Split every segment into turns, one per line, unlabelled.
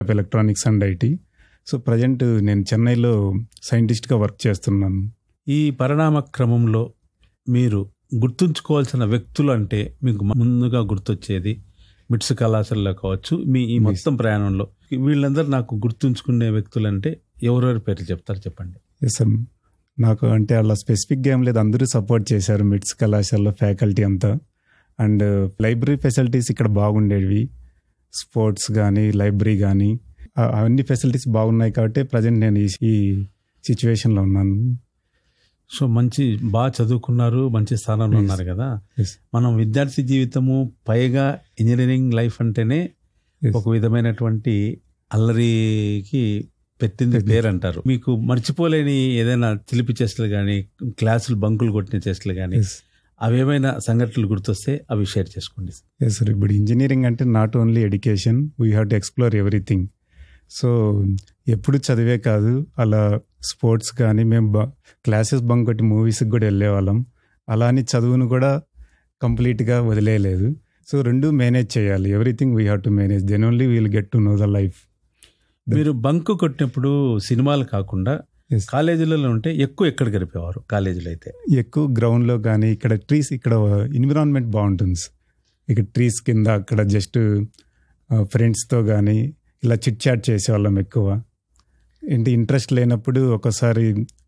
Electronics and IT so present నేను చెన్నైలో సైంటిస్ట్గా work చేస్తున్నాను
ఈ పరిణామ క్రమంలో మీరు గుర్తుంచుకోవాల్సిన వ్యక్తులు అంటే మీకు ముందుగా గుర్తొచ్చేది మిట్స్ కళాశాలలో కావచ్చు మీ ఈ మొత్తం ప్రయాణంలో వీళ్ళందరూ నాకు గుర్తుంచుకునే వ్యక్తులు అంటే ఎవరెవరి పేర్లు చెప్తారు చెప్పండి
ఎస్ సార్ నాకు అంటే అలా స్పెసిఫిక్గా ఏం లేదు అందరూ సపోర్ట్ చేశారు మిట్స్ కళాశాలలో ఫ్యాకల్టీ అంతా అండ్ లైబ్రరీ ఫెసిలిటీస్ ఇక్కడ బాగుండేవి స్పోర్ట్స్ కానీ లైబ్రరీ కానీ అవన్నీ ఫెసిలిటీస్ బాగున్నాయి కాబట్టి ప్రజెంట్ నేను ఈ- ఈ సిచ్యువేషన్లో ఉన్నాను
సో మంచి బాగా చదువుకున్నారు మంచి స్థానంలో ఉన్నారు కదా
Yes.
మనం విద్యార్థి జీవితము పైగా ఇంజనీరింగ్ లైఫ్ అంటేనే
Yes.
ఒక విధమైనటువంటి అల్లరికి పెట్టింది పేరు అంటారు మీకు మర్చిపోలేని ఏదైనా చిలిపి చేష్టలు కానీ క్లాసులు బంకులు కొట్టిన చేష్టలు కానీ
Yes.
అవేమైనా సంఘటనలు గుర్తొస్తే అవి షేర్ చేసుకోండి
ఎస్ సార్ ఇప్పుడు ఇంజనీరింగ్ అంటే not only education we have to explore everything so ఎప్పుడు చదివే కాదు అలా స్పోర్ట్స్ కానీ మేము బ క్లాసెస్ బంక్ కొట్టి మూవీస్కి కూడా వెళ్ళేవాళ్ళం అలా అని చదువును కూడా కంప్లీట్గా వదిలేయలేదు సో రెండు మేనేజ్ చేయాలి everything we have to manage then only we'll get to know the life
మీరు బంకు కొట్టినప్పుడు సినిమాలు కాకుండా
Yes.
కాలేజీలలో ఉంటే ఎక్కువ ఎక్కడ గడిపేవారు కాలేజీలో అయితే
ఎక్కువ గ్రౌండ్లో కానీ ఇక్కడ ట్రీస్ ఇక్కడ ఎన్విరాన్మెంట్ బాగుంటుంది ఇక్కడ ట్రీస్ కింద అక్కడ జస్ట్ ఫ్రెండ్స్తో కానీ ఇలా చిట్ చాట్ చేసేవాళ్ళం ఎక్కువ ఏంటి ఇంట్రెస్ట్ లేనప్పుడు ఒకసారి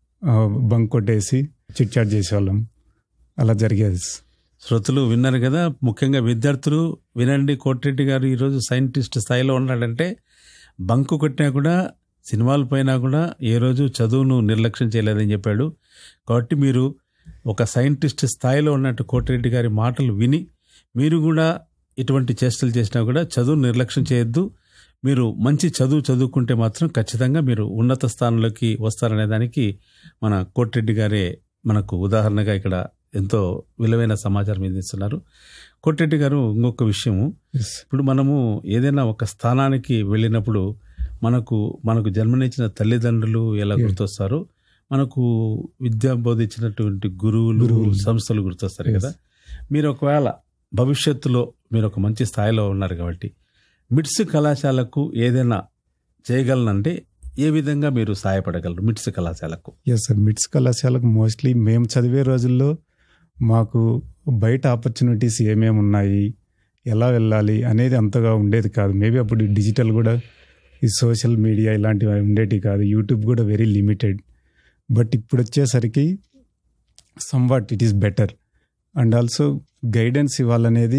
బంక్ కొట్టేసి చిట్ చాట్ చేసేవాళ్ళం అలా జరిగేది
శ్రోతలు విన్నారు కదా ముఖ్యంగా విద్యార్థులు వినండి కోటిరెడ్డి గారు ఈరోజు సైంటిస్ట్ స్థాయిలో ఉన్నాడంటే బంకు కొట్టినా కూడా సినిమాలు పోయినా కూడా ఏ రోజు చదువును నిర్లక్ష్యం చేయలేదని చెప్పాడు కాబట్టి మీరు ఒక సైంటిస్ట్ స్థాయిలో ఉన్నట్టు కోటిరెడ్డి గారి మాటలు విని మీరు కూడా ఇటువంటి చేష్టలు చేసినా కూడా చదువు నిర్లక్ష్యం చేయొద్దు మీరు మంచి చదువు చదువుకుంటే మాత్రం ఖచ్చితంగా మీరు ఉన్నత స్థానంలోకి వస్తారనే దానికి మన కోటిరెడ్డి గారే మనకు ఉదాహరణగా ఇక్కడ ఎంతో విలువైన సమాచారం అందిస్తున్నారు కోటిరెడ్డి గారు ఇంకొక విషయము ఇప్పుడు మనము ఏదైనా ఒక స్థానానికి వెళ్ళినప్పుడు మనకు మనకు జన్మనిచ్చిన తల్లిదండ్రులు ఎలా
Yeah.
గుర్తొస్తారో మనకు విద్యా బోధించినటువంటి గురువులు
గురువులు.
సంస్థలు గుర్తొస్తారు
Yes.
కదా మీరు ఒకవేళ భవిష్యత్తులో మీరు ఒక మంచి స్థాయిలో ఉన్నారు కాబట్టి మిట్స్ కళాశాలకు ఏదైనా చేయగలనంటే ఏ విధంగా మీరు సహాయపడగలరు మిట్స్ కళాశాలకు
ఎస్ సార్ మిడ్స్ కళాశాలకు మోస్ట్లీ మేము చదివే రోజుల్లో మాకు బయట ఆపర్చునిటీస్ ఏమేమి ఉన్నాయి ఎలా వెళ్ళాలి అనేది అంతగా ఉండేది కాదు మేబీ అప్పుడు డిజిటల్ కూడా ఈ సోషల్ మీడియా ఇలాంటివి ఉండేవి కాదు యూట్యూబ్ కూడా వెరీ లిమిటెడ్ బట్ ఇప్పుడు వచ్చేసరికి somewhat it is better and also guidance ఇవ్వాలనేది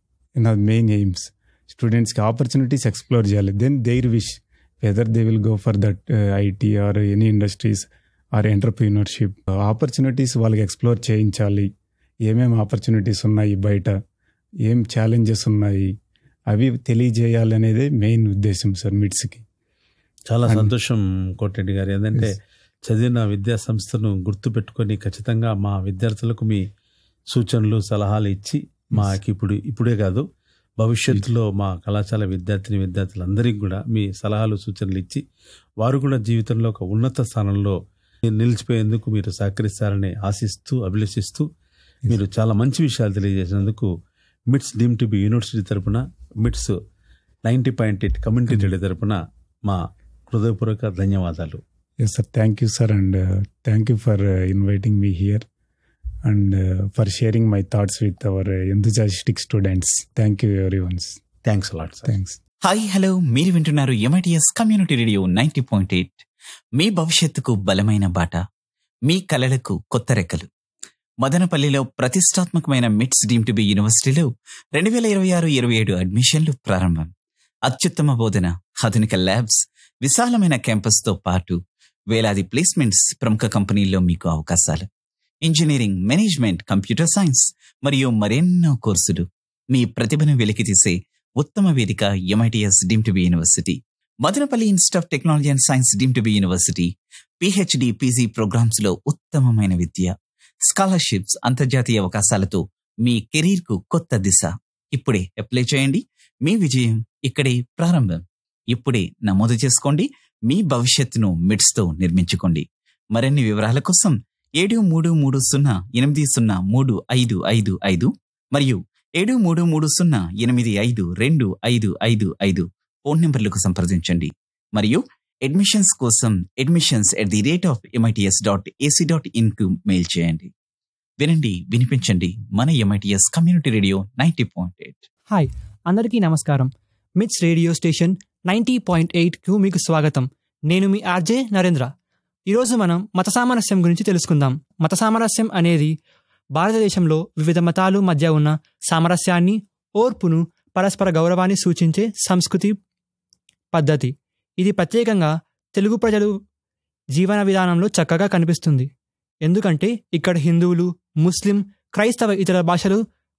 నా మెయిన్ ఎయిమ్స్ స్టూడెంట్స్కి ఆపర్చునిటీస్ ఎక్స్ప్లోర్ చేయాలి then their wish whether they will go for that IT or any industries or entrepreneurship opportunities వాళ్ళకి explore చేయించాలి ఏమేమి opportunities ఉన్నాయి బయట ఏం ఛాలెంజెస్ ఉన్నాయి అవి తెలియజేయాలి అనేది మెయిన్ ఉద్దేశం సార్ మిడ్స్కి
చాలా
And-
సంతోషం కోటిరెడ్డి గారు ఏంటంటే
Yes.
చదివిన విద్యా సంస్థను గుర్తుపెట్టుకొని ఖచ్చితంగా మా విద్యార్థులకు మీ సూచనలు సలహాలు ఇచ్చి మాకు ఇప్పుడు ఇప్పుడే కాదు భవిష్యత్తులో మా కళాశాల విద్యార్థిని విద్యార్థులందరికీ కూడా మీ సలహాలు సూచనలు ఇచ్చి వారు కూడా జీవితంలో ఒక ఉన్నత స్థానంలో నిలిచిపోయేందుకు మీరు సహకరిస్తారని ఆశిస్తూ అభిలషిస్తూ మీరు చాలా మంచి విషయాలు తెలియజేసినందుకు మిట్స్ డీమ్ టు బి యూనివర్సిటీ తరపున MITS ninety point eight community radio తరపున మా హృదయపూర్వక ధన్యవాదాలు
yes sir thank you sir and thank you for inviting me here and for sharing my thoughts with our enthusiastic students thank you every ones
thanks a lot sir
thanks
hi hello మీరు వింటున్నారు MITS community radio ninety point eight మీ భవిష్యత్తుకు బలమైన బాట మీ కలలకు కొత్త రెక్కలు మదనపల్లిలో ప్రతిష్టాత్మకమైన మిట్స్ డీమ్ టు బి యూనివర్సిటీలో రెండు వేల ఇరవై ఆరు ఇరవై ఏడు అడ్మిషన్లు ప్రారంభం అత్యుత్తమ బోధన ఆధునిక ల్యాబ్స్ విశాలమైన క్యాంపస్తో పాటు వేలాది ప్లేస్మెంట్స్ ప్రముఖ కంపెనీల్లో మీకు అవకాశాలు ఇంజనీరింగ్ మేనేజ్మెంట్ కంప్యూటర్ సైన్స్ మరియు మరెన్నో కోర్సులు మీ ప్రతిభను వెలికితీసే ఉత్తమ వేదిక MITS deemed to be university Madanapalle institute of technology and science deemed to be university PhD PG programs లో ఉత్తమమైన విద్య స్కాలర్షిప్స్ అంతర్జాతీయ అవకాశాలతో మీ కెరీర్ కు కొత్త దిశ ఇప్పుడే అప్లై చేయండి మీ విజయం ఇక్కడే ప్రారంభం ఇప్పుడే నమోదు చేసుకోండి మీ భవిష్యత్తును మిడ్స్ తో నిర్మించుకోండి మరిన్ని వివరాల కోసం ఏడు మూడు మూడు సున్నా ఎనిమిది సున్నా మూడు ఐదు ఐదు ఐదు మరియు ఏడు మూడు మూడు సున్నా ఎనిమిది ఐదు రెండు ఐదు ఐదు ఐదు ఫోన్ నెంబర్లకు సంప్రదించండి మరియు అడ్మిషన్స్ కోసం admissions at the rate of MITS dot AC dot ఇన్కు మెయిల్ చేయండి వినండి వినిపించండి మన MITS community radio ninety point eight
hi అందరికీ నమస్కారం MITS radio station ninety point ఎయిట్కు మీకు స్వాగతం నేను మీ ఆర్జే నరేంద్ర ఈరోజు మనం మత సామరస్యం గురించి తెలుసుకుందాం మత సామరస్యం అనేది భారతదేశంలో వివిధ మతాలు మధ్య ఉన్న సామరస్యాన్ని ఓర్పును పరస్పర గౌరవాన్ని సూచించే సంస్కృతి పద్ధతి ఇది ప్రత్యేకంగా తెలుగు ప్రజలు జీవన విధానంలో చక్కగా కనిపిస్తుంది ఎందుకంటే ఇక్కడ హిందువులు ముస్లిం క్రైస్తవ ఇతర భాషలు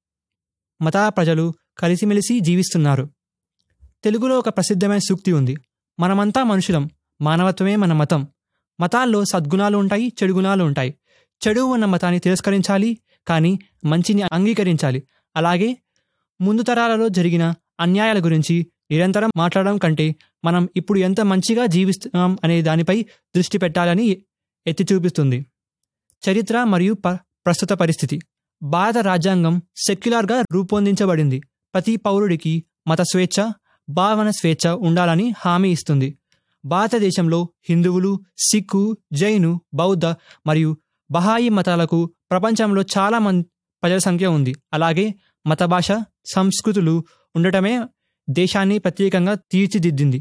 మత ప్రజలు కలిసిమెలిసి జీవిస్తున్నారు తెలుగులో ఒక ప్రసిద్ధమైన సూక్తి ఉంది మనమంతా మనుషులం మానవత్వమే మన మతం మతాల్లో సద్గుణాలు ఉంటాయి చెడు గుణాలు ఉంటాయి చెడు ఉన్న మతాన్ని తిరస్కరించాలి కానీ మంచిని అంగీకరించాలి అలాగే ముందు తరాలలో జరిగిన అన్యాయాల గురించి నిరంతరం మాట్లాడడం కంటే మనం ఇప్పుడు ఎంత మంచిగా జీవిస్తున్నాం అనే దానిపై దృష్టి పెట్టాలని ఎత్తి చూపిస్తుంది చరిత్ర మరియు ప ప్రస్తుత పరిస్థితి భారత రాజ్యాంగం సెక్యులర్గా రూపొందించబడింది ప్రతి పౌరుడికి మత స్వేచ్ఛ భావన స్వేచ్ఛ ఉండాలని హామీ ఇస్తుంది భారతదేశంలో హిందువులు సిక్కు జైను బౌద్ధ మరియు బహాయి మతాలకు ప్రపంచంలో చాలా మంది ప్రజల సంఖ్య ఉంది అలాగే మత భాష సంస్కృతులు ఉండటమే దేశాన్ని ప్రత్యేకంగా తీర్చిదిద్దింది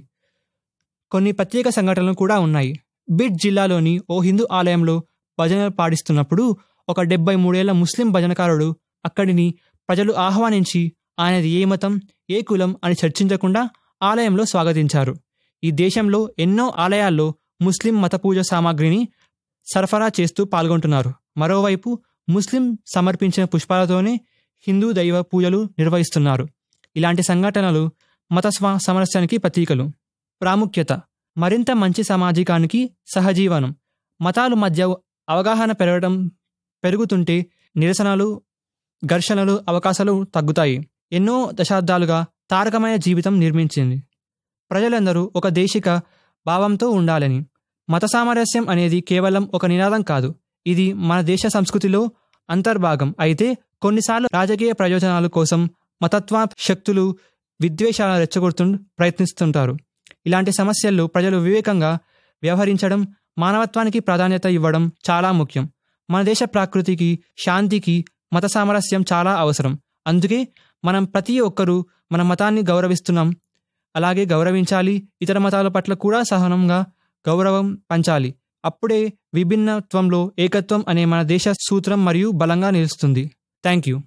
కొన్ని ప్రత్యేక సంఘటనలు కూడా ఉన్నాయి బిడ్ జిల్లాలోని ఓ హిందూ ఆలయంలో భజనలు పాడిస్తున్నప్పుడు ఒక డెబ్బై మూడేళ్ల ముస్లిం భజనకారుడు అక్కడిని ప్రజలు ఆహ్వానించి ఆయనది ఏ మతం ఏ కులం అని చర్చించకుండా ఆలయంలో స్వాగతించారు ఈ దేశంలో ఎన్నో ఆలయాల్లో ముస్లిం మత పూజ సామాగ్రిని సరఫరా చేస్తూ పాల్గొంటున్నారు మరోవైపు ముస్లిం సమర్పించిన పుష్పాలతోనే హిందూ దైవ పూజలు నిర్వహిస్తున్నారు ఇలాంటి సంఘటనలు మత స్వ సమరస్యానికి ప్రతీకలు ప్రాముఖ్యత మరింత మంచి సామాజికానికి సహజీవనం మతాలు మధ్య అవగాహన పెరగడం పెరుగుతుంటే నిరసనలు ఘర్షణలు అవకాశాలు తగ్గుతాయి ఎన్నో దశాబ్దాలుగా తారకమైన జీవితం నిర్మించింది ప్రజలందరూ ఒక దేశిక భావంతో ఉండాలని మత సామరస్యం అనేది కేవలం ఒక నినాదం కాదు ఇది మన దేశ సంస్కృతిలో అంతర్భాగం అయితే కొన్నిసార్లు రాజకీయ ప్రయోజనాల కోసం మతత్వ శక్తులు విద్వేషాలను రెచ్చగొడుతూ ప్రయత్నిస్తుంటారు ఇలాంటి సమస్యల్లో ప్రజలు వివేకంగా వ్యవహరించడం మానవత్వానికి ప్రాధాన్యత ఇవ్వడం చాలా ముఖ్యం మన దేశ ప్రకృతికి శాంతికి మత సామరస్యం చాలా అవసరం అందుకే మనం ప్రతి ఒక్కరూ మన మతాన్ని గౌరవిస్తున్నాం అలాగే గౌరవించాలి ఇతర మతాల పట్ల కూడా సహనంగా గౌరవం పంచాలి అప్పుడే విభిన్నత్వంలో ఏకత్వం అనే మన దేశ సూత్రం మరియు బలంగా నిలుస్తుంది thank you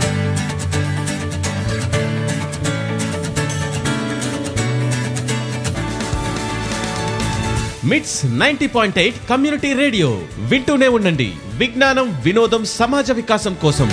MITS ninety point eight community radio వింటూనే ఉండండి విజ్ఞానం వినోదం సమాజ వికాసం కోసం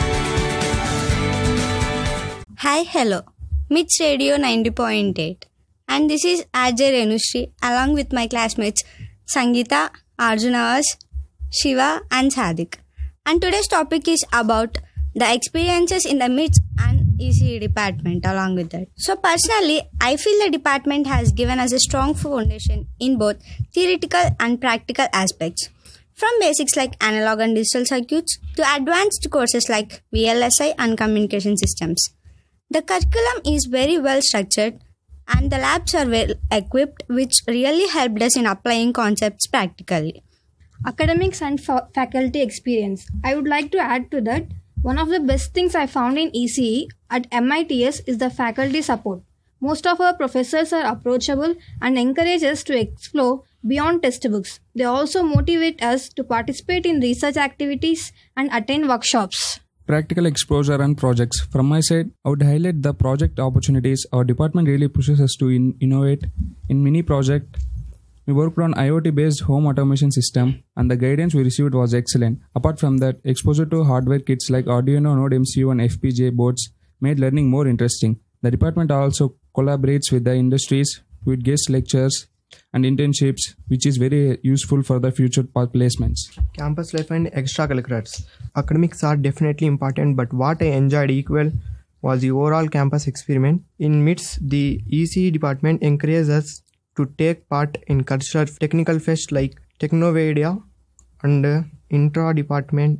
Hi, hello. Mitch Radio 90.8. And this is Ajay Renushri along with my classmates Sangeeta, Arjunavas, Shiva, and Sadik. And today's topic is about the experiences in the MITS and ECE department along with that. So personally, I feel the department has given us a strong foundation in both theoretical and practical aspects. From basics like analog and digital circuits to advanced courses like VLSI and communication systems. The curriculum is very well structured and the labs are well equipped, which really helped us in applying concepts practically.
academics and fa- faculty experience. I would like to add to that one of the best things I found in ECE at MITS is the faculty support. Most of our professors are approachable and encourage us to explore beyond textbooks. They also motivate us to participate in research activities and attend workshops.
practical exposure and projects. From my side, I would highlight the project opportunities. Our department really pushes us to in- innovate. In mini project, we worked on IoT-based home automation system, and the guidance we received was excellent. Apart from that, exposure to hardware kits like Arduino, Node MCU, and FPGA boards made learning more interesting. The department also collaborates with the industries with guest lectures and internships, which is very useful for the future pa- placements.
campus life and extracurriculars. Academics are definitely important, but what I enjoyed equal was the overall campus experiment. In MITS, the ECE department encourages us to take part in cultural technical fests like Technovadia and uh, intra-department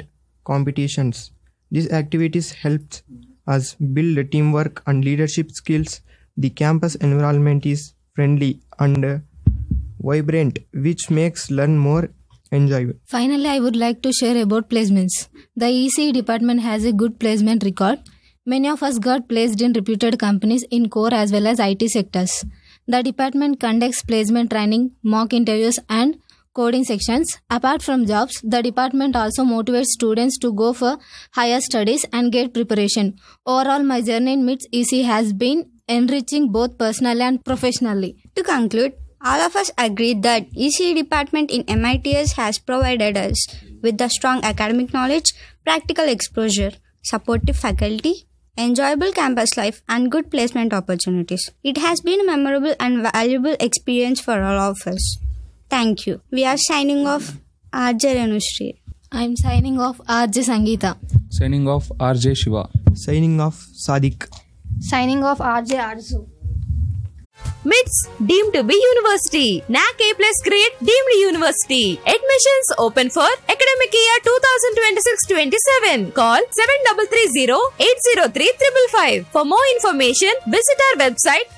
competitions. These activities helped us build teamwork and leadership skills The campus environment is friendly and uh, vibrant, which makes learn more enjoyable.
Finally, I would like to share about placements. The ECE department has a good placement record. Many of us got placed in reputed companies in core as well as IT sectors. The department conducts placement training, mock interviews, and coding sections. Apart from jobs, the department also motivates students to go for higher studies and get preparation. Overall, my journey in MITS EC has been enriching both personally and professionally.
To conclude, all of us agree that ECE department in MITS has provided us with the strong academic knowledge, practical exposure, supportive faculty, enjoyable campus life, and good placement opportunities. It has been a memorable and valuable experience for all of us. Thank you. We are signing off RJ Renushri.
I'm signing off RJ Sangeeta.
Signing off RJ Shiva.
Signing off Sadiq.
Signing off RJ Arzu.
MITS deemed to be university. NAC A plus grade deemed university. Admissions open for academic year 2026-27. Call 7330-803-555. For more information, visit our website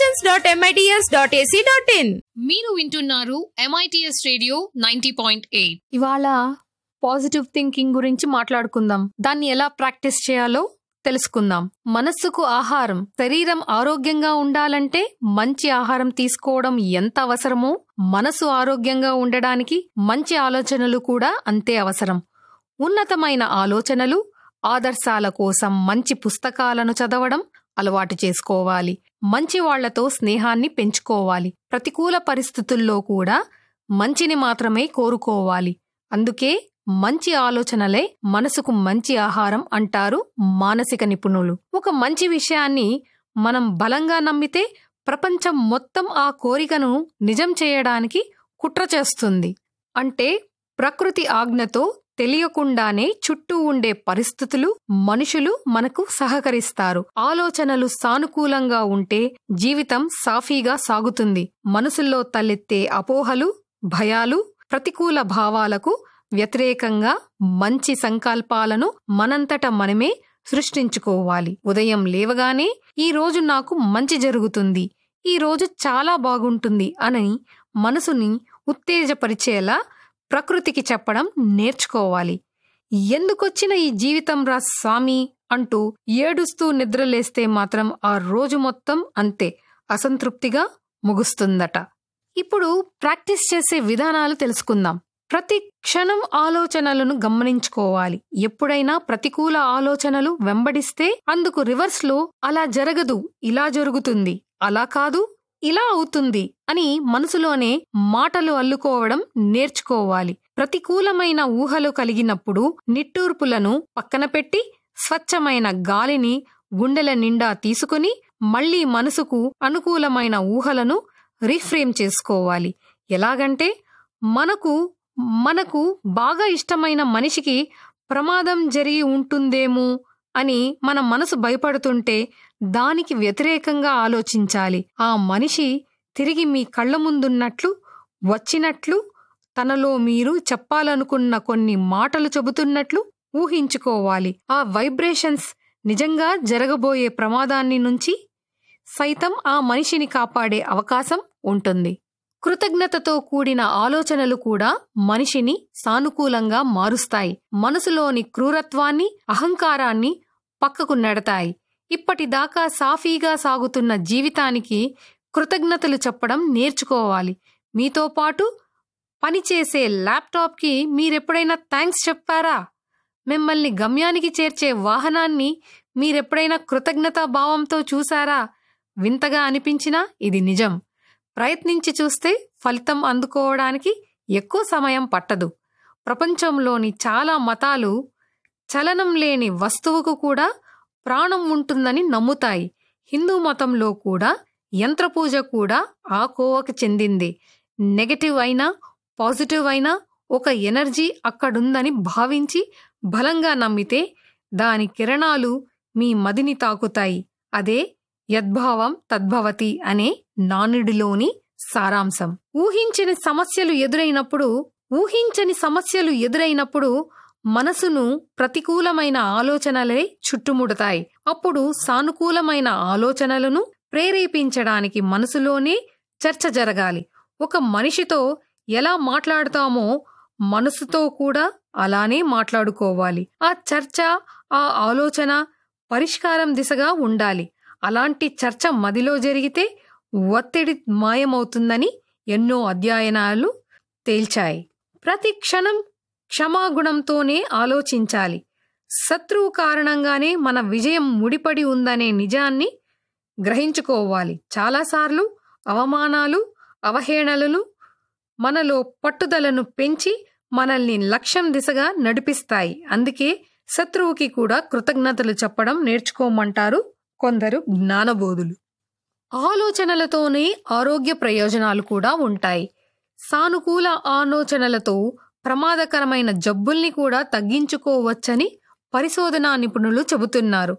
admissions.mits.ac.in.
మీరు వింటున్నారు MITS radio ninety point eight
ఇవాళ positive thinking గురించి మాట్లాడుకుందాం దాన్ని ఎలా practice చేయాలో తెలుసుకుందాం మనస్సుకు ఆహారం శరీరం ఆరోగ్యంగా ఉండాలంటే మంచి ఆహారం తీసుకోవడం ఎంత అవసరమో మనసు ఆరోగ్యంగా ఉండడానికి మంచి ఆలోచనలు కూడా అంతే అవసరం ఉన్నతమైన ఆలోచనలు ఆదర్శాల కోసం మంచి పుస్తకాలను చదవడం అలవాటు చేసుకోవాలి మంచి వాళ్లతో స్నేహాన్ని పెంచుకోవాలి ప్రతికూల పరిస్థితుల్లో కూడా మంచిని మాత్రమే కోరుకోవాలి అందుకే మంచి ఆలోచనలే మనసుకు మంచి ఆహారం అంటారు మానసిక నిపుణులు ఒక మంచి విషయాన్ని మనం బలంగా నమ్మితే ప్రపంచం మొత్తం ఆ కోరికను నిజం చేయడానికి కుట్ర చేస్తుంది అంటే ప్రకృతి ఆజ్ఞతో తెలియకుండానే చుట్టూ ఉండే పరిస్థితులు మనుషులు మనకు సహకరిస్తారు ఆలోచనలు సానుకూలంగా ఉంటే జీవితం సాఫీగా సాగుతుంది మనసుల్లో తలెత్తే అపోహలు భయాలు ప్రతికూల భావాలకు వ్యతిరేకంగా మంచి సంకల్పాలను మనంతట మనమే సృష్టించుకోవాలి ఉదయం లేవగానే ఈ రోజు నాకు మంచి జరుగుతుంది ఈ రోజు చాలా బాగుంటుంది అని మనసుని ఉత్తేజపరిచేలా ప్రకృతికి చెప్పడం నేర్చుకోవాలి ఎందుకొచ్చిన ఈ జీవితం రా స్వామి అంటూ ఏడుస్తూ నిద్రలేస్తే మాత్రం ఆ రోజు మొత్తం అంతే అసంతృప్తిగా ముగుస్తుందట ఇప్పుడు ప్రాక్టీస్ చేసే విధానాలు తెలుసుకుందాం ప్రతి క్షణం ఆలోచనలను గమనించుకోవాలి ఎప్పుడైనా ప్రతికూల ఆలోచనలు వెంబడిస్తే అందుకు రివర్స్ లో అలా జరగదు ఇలా జరుగుతుంది అలా కాదు ఇలా అవుతుంది అని మనసులోనే మాటలు అల్లుకోవడం నేర్చుకోవాలి ప్రతికూలమైన ఊహలు కలిగినప్పుడు నిట్టూర్పులను పక్కన పెట్టి స్వచ్ఛమైన గాలిని గుండెల నిండా తీసుకుని మళ్లీ మనసుకు అనుకూలమైన ఊహలను రీఫ్రేమ్ చేసుకోవాలి ఎలాగంటే మనకు మనకు బాగా ఇష్టమైన మనిషికి ప్రమాదం జరిగి ఉంటుందేమో అని మన మనసు భయపడుతుంటే దానికి వ్యతిరేకంగా ఆలోచించాలి ఆ మనిషి తిరిగి మీ కళ్ళ ముందున్నట్లు వచ్చినట్లు తనలో మీరు చెప్పాలనుకున్న కొన్ని మాటలు చెబుతున్నట్లు ఊహించుకోవాలి ఆ వైబ్రేషన్స్ నిజంగా జరగబోయే ప్రమాదాన్ని నుంచి సైతం ఆ మనిషిని కాపాడే అవకాశం ఉంటుంది కృతజ్ఞతతో కూడిన ఆలోచనలు కూడా మనిషిని సానుకూలంగా మారుస్తాయి మనసులోని క్రూరత్వాన్ని అహంకారాన్ని పక్కకు నెడతాయి ఇప్పటిదాకా సాఫీగా సాగుతున్న జీవితానికి కృతజ్ఞతలు చెప్పడం నేర్చుకోవాలి మీతో పాటు పనిచేసే ల్యాప్టాప్కి మీరెప్పుడైనా థ్యాంక్స్ చెప్పారా మిమ్మల్ని గమ్యానికి చేర్చే వాహనాన్ని మీరెప్పుడైనా కృతజ్ఞతా భావంతో చూసారా వింతగా అనిపించినా ఇది నిజం ప్రయత్నించి చూస్తే ఫలితం అందుకోవడానికి ఎక్కువ సమయం పట్టదు ప్రపంచంలోని చాలా మతాలు చలనం లేని వస్తువుకు కూడా ప్రాణం ఉంటుందని నమ్ముతాయి హిందూ మతంలో కూడా యంత్రపూజ కూడా ఆ కోవకు చెందింది నెగటివ్ అయినా పాజిటివ్ అయినా ఒక ఎనర్జీ అక్కడుందని భావించి బలంగా నమ్మితే దాని కిరణాలు మీ మదిని తాకుతాయి అదే యద్భావం తద్భవతి అనే నానుడిలోని సారాంశం ఊహించని సమస్యలు ఎదురైనప్పుడు ఊహించని సమస్యలు ఎదురైనప్పుడు మనసును ప్రతికూలమైన ఆలోచనలే చుట్టుముడతాయి అప్పుడు సానుకూలమైన ఆలోచనలను ప్రేరేపించడానికి మనసులోనే చర్చ జరగాలి ఒక మనిషితో ఎలా మాట్లాడతామో మనసుతో కూడా అలానే మాట్లాడుకోవాలి ఆ చర్చ ఆ ఆలోచన పరిష్కారం దిశగా ఉండాలి అలాంటి చర్చ మదిలో జరిగితే ఒత్తిడి మాయమవుతుందని ఎన్నో అధ్యయనాలు తేల్చాయి ప్రతి క్షణం క్షమాగుణంతోనే ఆలోచించాలి శత్రువు కారణంగానే మన విజయం ముడిపడి ఉందనే నిజాన్ని గ్రహించుకోవాలి చాలాసార్లు అవమానాలు అవహేళనలు మనలో పట్టుదలను పెంచి మనల్ని లక్ష్యం దిశగా నడిపిస్తాయి అందుకే శత్రువుకి కూడా కృతజ్ఞతలు చెప్పడం నేర్చుకోమంటారు కొందరు జ్ఞానబోధులు ఆలోచనలతోనే ఆరోగ్య ప్రయోజనాలు కూడా ఉంటాయి సానుకూల ఆలోచనలతో ప్రమాదకరమైన జబ్బుల్ని కూడా తగ్గించుకోవచ్చని పరిశోధనా నిపుణులు చెబుతున్నారు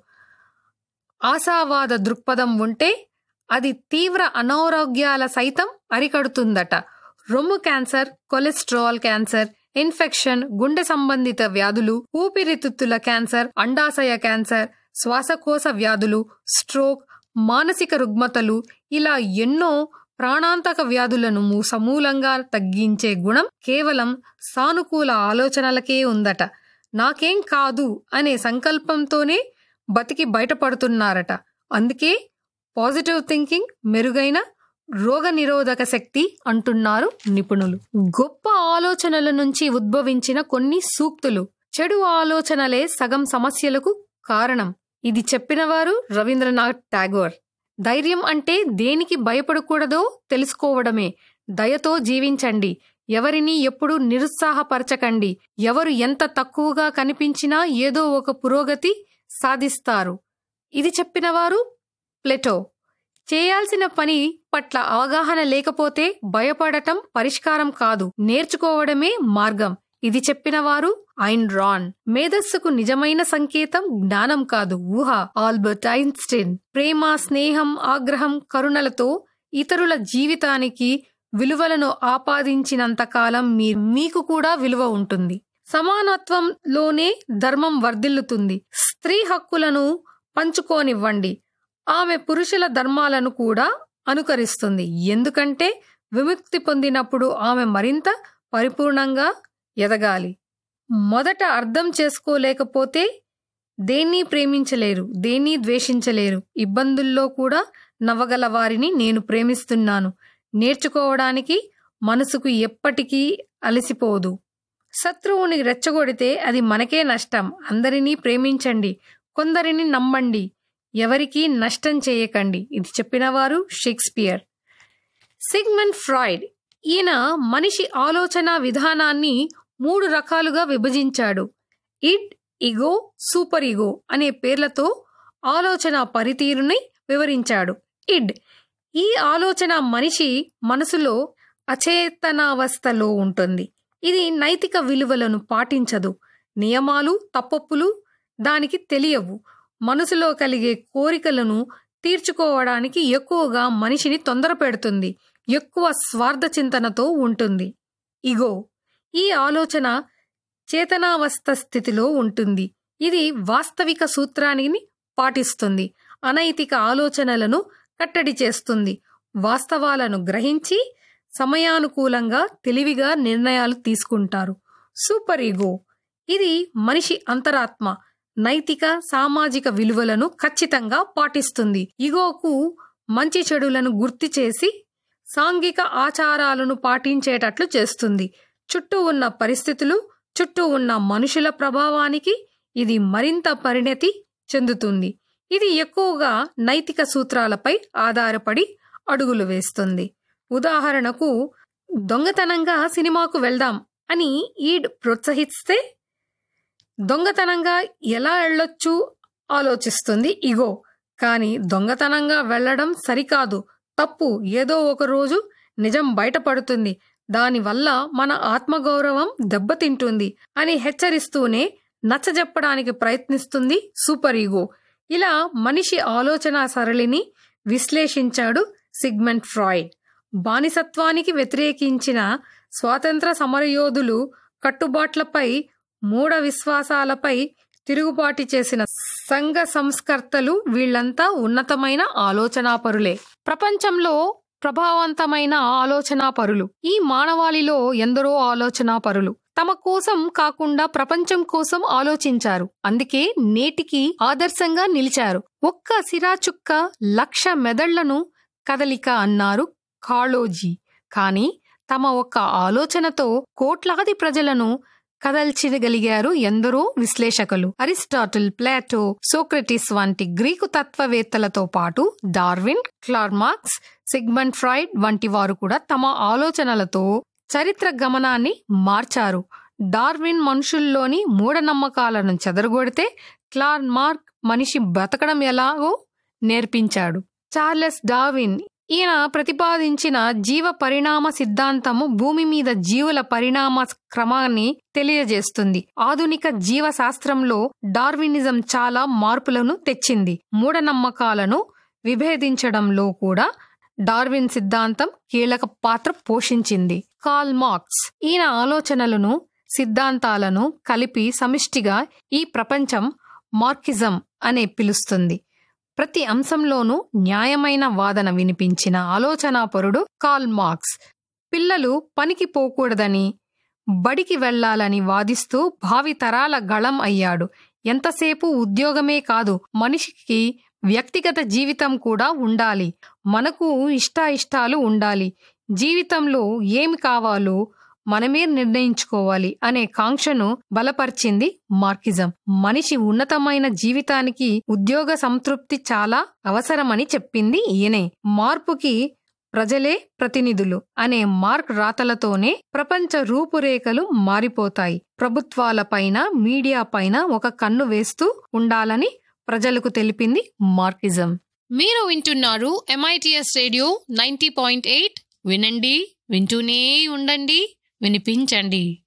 ఆశావాద దృక్పథం ఉంటే అది తీవ్ర అనారోగ్యాల సైతం అరికడుతుందట రొమ్ము క్యాన్సర్ కొలెస్ట్రాల్ క్యాన్సర్ ఇన్ఫెక్షన్ గుండె సంబంధిత వ్యాధులు ఊపిరితిత్తుల క్యాన్సర్ అండాశయ క్యాన్సర్ శ్వాసకోశ వ్యాధులు స్ట్రోక్ మానసిక రుగ్మతలు ఇలా ఎన్నో ప్రాణాంతక వ్యాధులను సమూలంగా తగ్గించే గుణం కేవలం సానుకూల ఆలోచనలకే ఉందట నాకేం కాదు అనే సంకల్పంతోనే బతికి బయటపడుతున్నారట అందుకే పాజిటివ్ థింకింగ్ మెరుగైన రోగ నిరోధక శక్తి అంటున్నారు నిపుణులు గొప్ప ఆలోచనల నుంచి ఉద్భవించిన కొన్ని సూక్తులు చెడు ఆలోచనలే సగం సమస్యలకు కారణం ఇది చెప్పినవారు రవీంద్రనాథ్ ఠాగోర్ ధైర్యం అంటే దేనికి భయపడకూడదో తెలుసుకోవడమే దయతో జీవించండి ఎవరిని ఎప్పుడు నిరుత్సాహపరచకండి ఎవరు ఎంత తక్కువగా కనిపించినా ఏదో ఒక పురోగతి సాధిస్తారు ఇది చెప్పినవారు ప్లెటో చేయాల్సిన పని పట్ల అవగాహన లేకపోతే భయపడటం పరిష్కారం కాదు నేర్చుకోవడమే మార్గం ఇది చెప్పినవారు ఐన్ రాన్ మేధస్సుకు నిజమైన సంకేతం జ్ఞానం కాదు ఊహ ఆల్బర్ట్ ఐన్స్టీన్ ప్రేమ స్నేహం ఆగ్రహం కరుణలతో ఇతరుల జీవితానికి విలువలను ఆపాదించినంత కాలం మీ మీకు కూడా విలువ ఉంటుంది సమానత్వంలోనే ధర్మం వర్ధిల్లుతుంది స్త్రీ హక్కులను పంచుకోనివ్వండి ఆమె పురుషుల ధర్మాలను కూడా అనుకరిస్తుంది ఎందుకంటే విముక్తి పొందినప్పుడు ఆమె మరింత పరిపూర్ణంగా ఎదగాలి మొదట అర్థం చేసుకోలేకపోతే దేన్ని ప్రేమించలేరు దేన్ని ద్వేషించలేరు ఇబ్బందుల్లో కూడా నవ్వగల వారిని నేను ప్రేమిస్తున్నాను నేర్చుకోవడానికి మనసుకు ఎప్పటికీ అలసిపోదు శత్రువుని రెచ్చగొడితే అది మనకే నష్టం అందరినీ ప్రేమించండి కొందరిని నమ్మండి ఎవరికీ నష్టం చేయకండి ఇది చెప్పినవారు షేక్స్పియర్ సిగ్మన్ ఫ్రాయిడ్ ఈయన మనిషి ఆలోచన విధానాన్ని మూడు రకాలుగా విభజించాడు ఇడ్ ఇగో సూపర్ ఇగో అనే పేర్లతో ఆలోచన పరితీరుని వివరించాడు ఇడ్ ఈ ఆలోచన మనిషి మనసులో అచేతనావస్థలో ఉంటుంది ఇది నైతిక విలువలను పాటించదు నియమాలు తప్పొప్పులు దానికి తెలియవు మనసులో కలిగే కోరికలను తీర్చుకోవడానికి ఎక్కువగా మనిషిని తొందర పెడుతుంది ఎక్కువ స్వార్థ చింతనతో ఉంటుంది ఇగో ఈ ఆలోచన చేతనావస్థ స్థితిలో ఉంటుంది ఇది వాస్తవిక సూత్రాన్ని పాటిస్తుంది అనైతిక ఆలోచనలను కట్టడి చేస్తుంది వాస్తవాలను గ్రహించి సమయానుకూలంగా తెలివిగా నిర్ణయాలు తీసుకుంటారు సూపర్ ఈగో ఇది మనిషి అంతరాత్మ నైతిక సామాజిక విలువలను ఖచ్చితంగా పాటిస్తుంది ఇగోకు మంచి చెడులను గుర్తు చేసి సాంఘిక ఆచారాలను పాటించేటట్లు చేస్తుంది చుట్టూ ఉన్న పరిస్థితులు చుట్టూ ఉన్న మనుషుల ప్రభావానికి ఇది మరింత పరిణతి చెందుతుంది ఇది ఎక్కువగా నైతిక సూత్రాలపై ఆధారపడి అడుగులు వేస్తుంది ఉదాహరణకు దొంగతనంగా సినిమాకు వెళ్దాం అని ఈడ్ ప్రోత్సహిస్తే దొంగతనంగా ఎలా వెళ్ళొచ్చు ఆలోచిస్తుంది ఇగో కానీ దొంగతనంగా వెళ్ళడం సరికాదు తప్పు ఏదో ఒక రోజు నిజం బయటపడుతుంది దానివల్ల మన ఆత్మగౌరవం దెబ్బతింటుంది అని హెచ్చరిస్తూనే నచ్చజెప్పడానికి ప్రయత్నిస్తుంది సూపర్ ఈగో ఇలా మనిషి ఆలోచన సరళిని విశ్లేషించాడు సిగ్మెంట్ ఫ్రాయిడ్ బానిసత్వానికి వ్యతిరేకించిన స్వాతంత్ర సమరయోధులు కట్టుబాట్లపై మూఢ విశ్వాసాలపై తిరుగుబాటు చేసిన సంఘ సంస్కర్తలు వీళ్ళంతా ఉన్నతమైన ఆలోచనాపరులే ప్రపంచంలో ప్రభావవంతమైన ఆలోచనాపరులు ఈ మానవాళిలో ఎందరో ఆలోచనాపరులు తమ కోసం కాకుండా ప్రపంచం కోసం ఆలోచించారు అందుకే నేటికి ఆదర్శంగా నిలిచారు ఒక్క సిరాచుక్క లక్ష మెదళ్లను కదలిక అన్నారు కాళోజీ కానీ తమ ఒక్క ఆలోచనతో కోట్లాది ప్రజలను కదల్చగలిగారు ఎందరో విశ్లేషకులు అరిస్టాటిల్ ప్లాటో సోక్రటిస్ వంటి గ్రీకు తత్వవేత్తలతో పాటు డార్విన్ క్లార్మార్క్స్ సిగ్మండ్ ఫ్రాయిడ్ వంటి వారు కూడా తమ ఆలోచనలతో చరిత్ర గమనాన్ని మార్చారు డార్విన్ మనుషుల్లోని మూఢనమ్మకాలను చెదరగొడితే క్లార్మార్క్ మనిషి బతకడం ఎలాగో నేర్పించాడు చార్లెస్ డార్విన్ ఈయన ప్రతిపాదించిన జీవ పరిణామ సిద్ధాంతము భూమి మీద జీవుల పరిణామ క్రమాన్ని తెలియజేస్తుంది ఆధునిక జీవ శాస్త్రంలో డార్వినిజం చాలా మార్పులను తెచ్చింది మూఢనమ్మకాలను విభేదించడంలో కూడా డార్విన్ సిద్ధాంతం కీలక పాత్ర పోషించింది కాల్ మార్క్స్ ఈయన ఆలోచనలను సిద్ధాంతాలను కలిపి సమిష్టిగా ఈ ప్రపంచం మార్కిజం అనే పిలుస్తుంది ప్రతి అంశంలోనూ న్యాయమైన వాదన వినిపించిన ఆలోచనాపరుడు కాల్ మార్క్స్ పిల్లలు పనికి పోకూడదని బడికి వెళ్లాలని వాదిస్తూ భావి తరాల గళం అయ్యాడు ఎంతసేపు ఉద్యోగమే కాదు మనిషికి వ్యక్తిగత జీవితం కూడా ఉండాలి మనకు ఇష్టాయిష్టాలు ఉండాలి జీవితంలో ఏమి కావాలో మనమే నిర్ణయించుకోవాలి అనే కాంక్షను బలపరిచింది మార్కిజం మనిషి ఉన్నతమైన జీవితానికి ఉద్యోగ సంతృప్తి చాలా అవసరమని చెప్పింది ఈయనే మార్పుకి ప్రజలే ప్రతినిధులు అనే మార్క్ రాతలతోనే ప్రపంచ రూపురేఖలు మారిపోతాయి ప్రభుత్వాలపైన మీడియా పైన ఒక కన్ను వేస్తూ ఉండాలని ప్రజలకు తెలిపింది మార్కిజం
మీరు వింటున్నారు MITS radio ninety point eight వినండి వింటూనే ఉండండి వినిపించండి